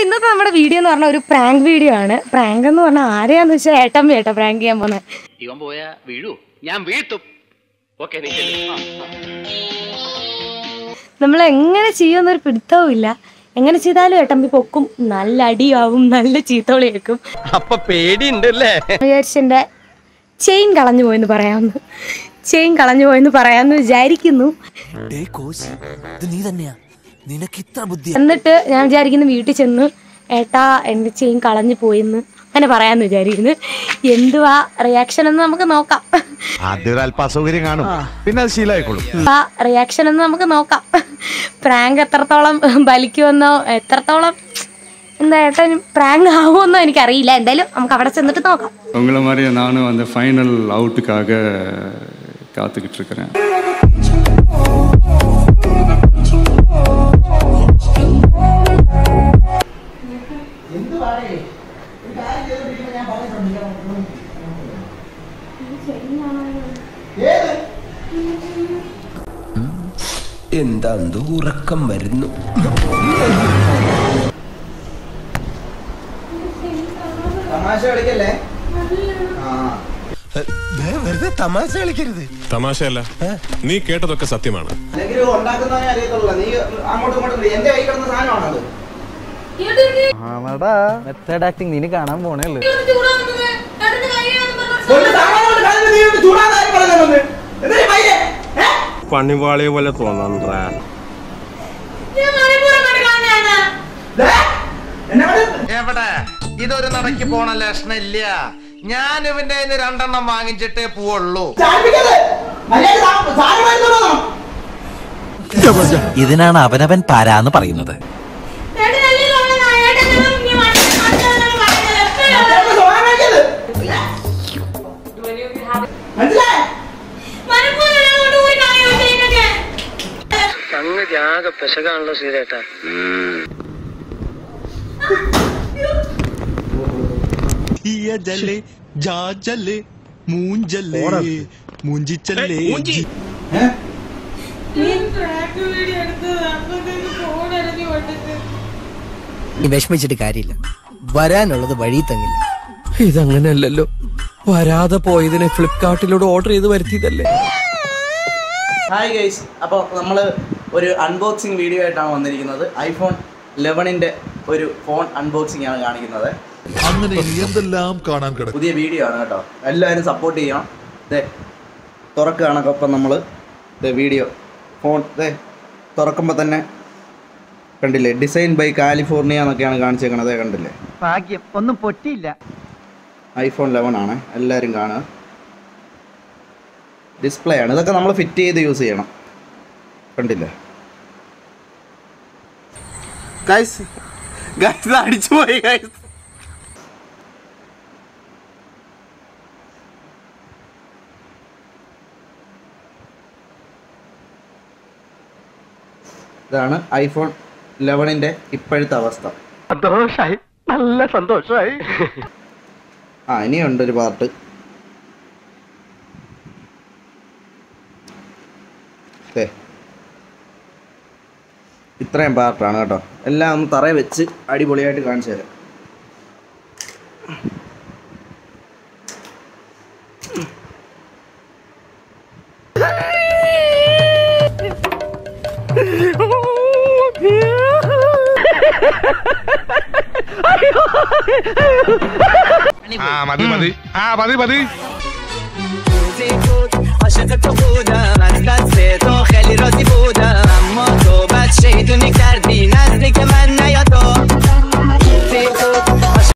ഇന്നത്തെ നമ്മുടെ വീഡിയോ എന്ന് പറഞ്ഞാൽ ഒരു പ്രാങ്ക് വീഡിയോ ആണ് പ്രാങ്ക് എന്ന് പറഞ്ഞാൽ ആരെയാന്ന് വെച്ചാൽ ഏട്ടൻ ഏട്ടാ പ്രാങ്ക് ചെയ്യാൻ പോകുന്നത് ഇവൻ പോയാ വീഴൂ ഞാൻ വീഴ്ത്തും ഓക്കെ നീ ചെല്ല്. നമ്മൾ എങ്ങനെ ചെയ്യുമെന്നൊരു പിടുത്തവും ഇല്ല എങ്ങനെ ചെയ്താലും ഏട്ടമ്പി പൊക്കും നല്ല അടിയാവും നല്ല ചീത്തോളി കേൾക്കും അപ്പൊ പേടിയുണ്ടല്ലേ വിചാരിച്ച എൻ്റെ ചെയിൻ കളഞ്ഞു പോയെന്ന് പറയാമെന്ന് ചെയിൻ കളഞ്ഞു പോയെന്ന് പറയാമെന്ന് വിചാരിക്കുന്നു ഡേ കോശി ഇത് നീ തന്നെയാ നിനക്ക് ഇത്ര ബുദ്ധി എന്നിട്ട് ഞാൻ വിചാരിക്കുന്നു വീട്ടിൽ ചെന്ന് ഏട്ടാ എൻ്റെ ചെയിൻ കളഞ്ഞു പോയെന്ന് അങ്ങനെ പറയാമെന്ന് വിചാരിക്കുന്നു എന്തുവാ റിയാക്ഷൻ എന്ന് നമുക്ക് നോക്കാം ആദ്യം ഒരു അല്പ അസൗകര്യം കാണും പിന്നെ അത് ശീലമായിക്കോളും ആ റിയാക്ഷൻ എന്ന് നമുക്ക് നോക്കാം പ്രാങ്ക് എത്രത്തോളം ബലിക്കുമെന്നോ എത്രത്തോളം എന്താ ഏട്ടൻ പ്രാങ്ക് ആവുമെന്നോ എനിക്കറിയില്ല എന്തായാലും നമുക്ക് അവിടെ ചെന്നിട്ട് നോക്കാം உங்களை மாதிரியே நானும் அந்த ஃபைனல் அவுட்டுக்காக காத்துக்கிட்டு இருக்கிறேன் എന്താ ഉറക്കം വരുന്നു വെറുതെ തമാശ കളിക്കരുത് തമാശയല്ല നീ കേട്ടതൊക്കെ സത്യമാണ് അല്ലെങ്കിൽ ഉണ്ടാക്കുന്നവനെ അറിയത്തുള്ളൂ നീ അങ്ങോട്ടും ഇങ്ങോട്ടും എന്റെ കൈ കിടന്ന സാധനമാണത് മെത്തേഡ് ആക്ടിങ് നിന് കാണാൻ പോണേ ഉള്ളു കൊണ്ട് സാമാനം കൊണ്ട് കളഞ്ഞ് നീ ഒന്ന് ചൂടാന്ന് ആരും പറഞ്ഞത് വന്ന്? എന്താ ഈ പയ്യെ? ഏ? പണിവാളിയെ പോലെ തോന്നണ്ടാ ദേ, എന്നെ കൊണ്ട് എവിടെ ഇതൊരു നടക്ക് പോണ ലക്ഷണില്ല ഞാൻ ഇവന്റെ കയ്യിന്ന് രണ്ടെണ്ണം വാങ്ങിച്ചിട്ടേ പോവുള്ളൂ ചാടിപ്പിക്കരുത്. മര്യാദയ്ക്ക് സാ- സാധനം എടുത്തോണ്ട് വന്നോ? ഇതിനാണ് അവനവൻ പാരാന്ന് പറയുന്നത് മറ്റേവർക്ക് സ്വഭാവം കാണിക്കരുത്. മനസ്സിലായോ? സംഗതി ആകെ പെശകാണല്ലോ ശ്രീരേട്ടാ ഏ? നീ വിഷമിച്ചിട്ട് കാര്യമില്ല വരാനുള്ളത് വഴി തങ്ങില്ല ഇതങ്ങനെയല്ലല്ലോ വരാതെ പോയതിനെ ഫ്ലിപ്കാർട്ടിലൂടെ ഓർഡർ ചെയ്ത് വരുത്തിയതല്ലേ ഹായ് ഗൈസ് അപ്പോൾ നമ്മൾ ഒരു അൺബോക്സിങ് വീഡിയോ ആയിട്ടാണ് വന്നിരിക്കുന്നത് ഐഫോൺ ലെവനിൻ്റെ ഒരു ഫോൺ അൺബോക്സിംഗ് ആണ് കാണിക്കുന്നത് അങ്ങനെ എന്തെല്ലാം കാണാൻ കിടക്കും പുതിയ വീഡിയോ ആണ് കേട്ടോ എല്ലാവരും സപ്പോർട്ട് ചെയ്യണം ദേ തുറക്കുകയാണ് ഒപ്പം നമ്മൾ വീഡിയോ ഫോൺ ദേ തുറക്കുമ്പോൾ തന്നെ കണ്ടില്ലേ ഡിസൈൻ ബൈ കാലിഫോർണിയ എന്നൊക്കെയാണ് കാണിച്ചേക്കണത് ദേ കണ്ടില്ലേ ഭാഗ്യം ഒന്നും പൊട്ടിയില്ല ഐഫോൺ ലെവൻ ആണ് എല്ലാവരും കാണുക ഡിസ്പ്ലേ ആണ് ഇതൊക്കെ നമ്മൾ ഫിറ്റ് ചെയ്ത് യൂസ് ചെയ്യണം കണ്ടില്ലേ ഗൈസ് ഗൈസ് അടിച്ചു പോയി ഗൈസ് ഇതാണ് ഐഫോൺ ലെവനിൻ്റെ ഇപ്പോഴത്തെ അവസ്ഥ സന്തോഷായി നല്ല സന്തോഷായി ആ ഇനിയുണ്ട് ഒരു പാർട്ട് ദേ. ഇത്രയും പാർട്ടാണ് കേട്ടോ എല്ലാം ഒന്ന് തറയെ വെച്ച് അടിപൊളിയായിട്ട് കാണിച്ചു തരാം ആ മതി മതി ആ മതി മതി അശകട്ട